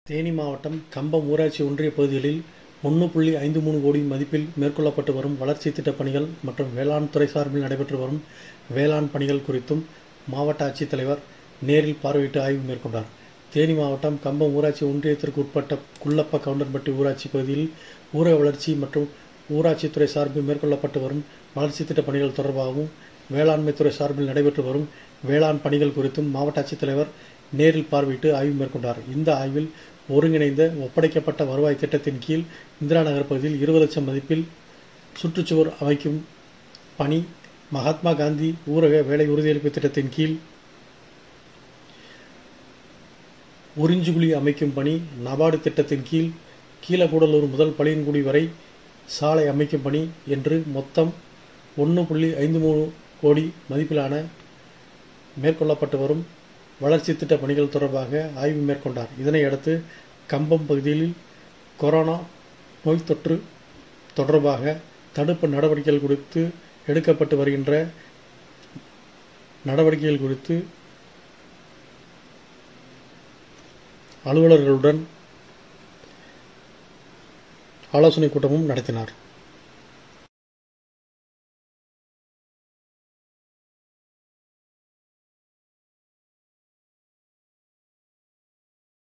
தேனி மாவட்டம் கம்பம் ஊராட்சி ஒன்றிய பகுதிகளில் ஒன்று புள்ளி ஐந்து மூணு கோடி மதிப்பில் மேற்கொள்ளப்பட்டு வரும் வளர்ச்சி திட்டப் பணிகள் மற்றும் வேளாண் துறை சார்பில் நடைபெற்று வரும் வேளாண் பணிகள் குறித்தும் மாவட்ட ஆட்சித்தலைவர் நேரில் பார்வையிட்டு ஆய்வு மேற்கொண்டார் தேனி மாவட்டம் கம்பம் ஊராட்சி ஒன்றியத்திற்கு உட்பட்ட குள்ளப்ப கவுண்டன்பட்டி ஊராட்சி பகுதியில் ஊரக வளர்ச்சி மற்றும் ஊராட்சித்துறை சார்பில் மேற்கொள்ளப்பட்டு வரும் வளர்ச்சி திட்டப் பணிகள் தொடர்பாகவும் வேளாண்மை துறை சார்பில் நடைபெற்று வரும் வேளாண் பணிகள் குறித்தும் மாவட்ட ஆட்சித்தலைவர் நேரில் பார்வையிட்டு ஆய்வு மேற்கொண்டார் இந்த ஆய்வில் ஒருங்கிணைந்த ஒப்படைக்கப்பட்ட வருவாய் திட்டத்தின் கீழ் இந்திரா நகர் பகுதியில் இருபது லட்சம் மதிப்பில் சுற்றுச்சுவர் அமைக்கும் பணி மகாத்மா காந்தி ஊரக வேலை உறுதியளிப்பு திட்டத்தின் கீழ் உறிஞ்சுகுழி அமைக்கும் பணி நபார்டு திட்டத்தின் கீழ் கீழக்கூடலூர் முதல் பழியன்குடி வரை சாலை அமைக்கும் பணி என்று மொத்தம் ஒன்று புள்ளி ஐந்து மூணு கோடி மதிப்பிலான மேற்கொள்ளப்பட்டு வரும் வளர்ச்சி திட்ட பணிகள் தொடர்பாக ஆய்வு மேற்கொண்டார் இதனை அடுத்து கம்பம் பகுதியில் கொரோனா நோய் தொற்று தொடர்பாக தடுப்பு நடவடிக்கைகள் குறித்து எடுக்கப்பட்டு வருகின்ற நடவடிக்கைகள் குறித்து அலுவலர்களுடன் ஆலோசனை கூட்டமும் நடத்தினார்